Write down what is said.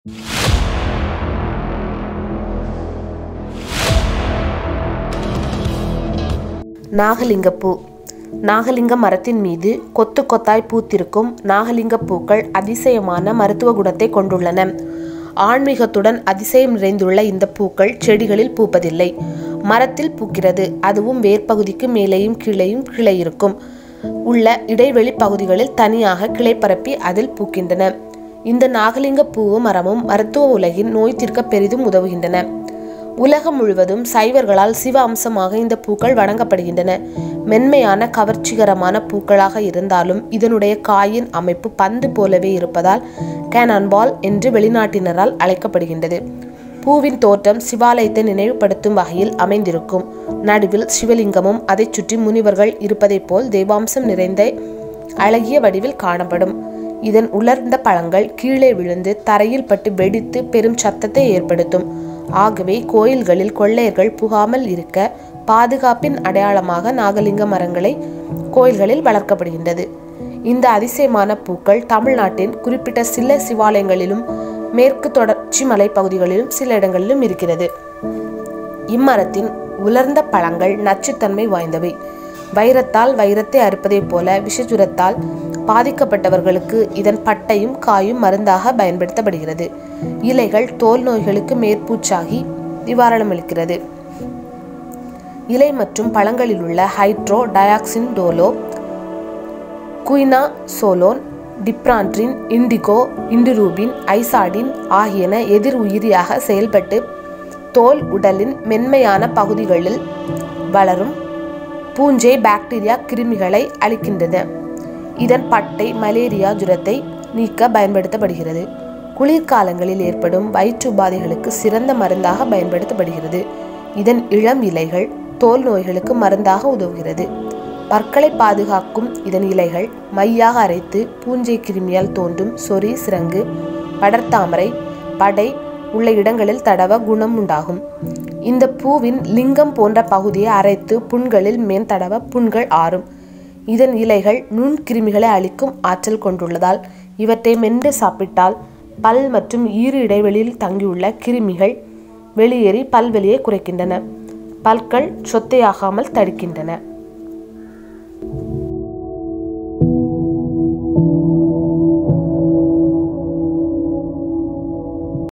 நாகலிங்கப்பூ நாகலிங்க மரத்தின் மீது கொத்து கொத்தாய் பூத்திருக்கும் நாகலிங்க பூக்கள் அதிசயமான மருத்துவ குணத்தை கொண்டுள்ளன ஆன்மீகத்துடன் அதிசயம் நிறைந்துள்ள இந்த பூக்கள் செடிகளில் பூப்பதில்லை மரத்தில் பூக்கிறது அதுவும் வேர்ப்பகுதிக்கு மேலேயும் கீழேயும் கிளை இருக்கும் உள்ள இடைவெளி பகுதிகளில் தனியாக கிளை பரப்பி அதில் பூக்கின்றன இந்த நாகலிங்க பூவும் மரமும் மருத்துவ உலகின் நோய் தீர்க்க பெரிதும் உதவுகின்றன உலகம் முழுவதும் சைவர்களால் சிவ அம்சமாக இந்த பூக்கள் வணங்கப்படுகின்றன மென்மையான கவர்ச்சிகரமான பூக்களாக இருந்தாலும் இதனுடைய காயின் அமைப்பு பந்து போலவே இருப்பதால் கேனான் பால் என்று வெளிநாட்டினரால் அழைக்கப்படுகின்றது பூவின் தோற்றம் சிவாலயத்தை நினைவுபடுத்தும் வகையில் அமைந்திருக்கும் நடுவில் சிவலிங்கமும் அதைச் சுற்றி முனிவர்கள் இருப்பதைப் போல் தெய்வாம்சம் நிறைந்த அழகிய வடிவில் காணப்படும் இதன் உலர்ந்த பழங்கள் கீழே விழுந்து தரையில் பட்டு வெடித்து பெரும் சத்தத்தை ஏற்படுத்தும் ஆகவே கோயில்களில் கொள்ளையர்கள் புகாமல் இருக்க பாதுகாப்பின் அடையாளமாக நாகலிங்க மரங்களை கோயில்களில் வளர்க்கப்படுகின்றது இந்த அதிசயமான பூக்கள் தமிழ்நாட்டின் குறிப்பிட்ட சில சிவாலயங்களிலும் மேற்கு தொடர்ச்சி மலைப்பகுதிகளிலும் சில இடங்களிலும் இருக்கிறது இம்மரத்தின் உலர்ந்த பழங்கள் நச்சுத்தன்மை வாய்ந்தவை வைரத்தால் வைரத்தை அறுப்பதைப் போல விஷஜுரத்தால் பாதிக்கப்பட்டவர்களுக்கு இதன் பட்டையும் காயும் மருந்தாக பயன்படுத்தப்படுகிறது இலைகள் தோல் நோய்களுக்கு மேற்பூச்சாகி நிவாரணம் அளிக்கிறது இலை மற்றும் பழங்களில் உள்ள ஹைட்ரோ டயாக்சின் டோலோ குயினா சோலோன் டிப்ரான்ட்ரின் இண்டிகோ இண்டிரூபின் ஐசாடின் ஆகியன எதிர் உயிரியாக செயல்பட்டு தோல் உடலின் மென்மையான பகுதிகளில் வளரும் பூஞ்சை பாக்டீரியா கிருமிகளை அளிக்கின்றன இதன் பட்டை மலேரியா ஜுரத்தை நீக்க பயன்படுத்தப்படுகிறது குளிர்காலங்களில் ஏற்படும் வயிற்று உபாதைகளுக்கு சிறந்த மருந்தாக பயன்படுத்தப்படுகிறது இதன் இளம் இலைகள் தோல் நோய்களுக்கு மருந்தாக உதவுகிறது பற்களை பாதுகாக்கும் இதன் இலைகள் மையாக அரைத்து பூஞ்சை கிருமியால் தோன்றும் சொறி சிறங்கு படர்தாமரை படை உள்ள இடங்களில் தடவ குணம் உண்டாகும் இந்த பூவின் லிங்கம் போன்ற பகுதியை அரைத்து புண்களில் மேன் தடவ புண்கள் ஆறும் இதன் இலைகள் நுண்கிருமிகளை அளிக்கும் ஆற்றல் கொண்டுள்ளதால் இவற்றை மென்று சாப்பிட்டால் பல் மற்றும் ஈறு இடைவெளியில் தங்கியுள்ள கிருமிகள் வெளியேறி பல்வெளியை குறைக்கின்றன பல்கள் சொத்தையாகாமல் தடுக்கின்றன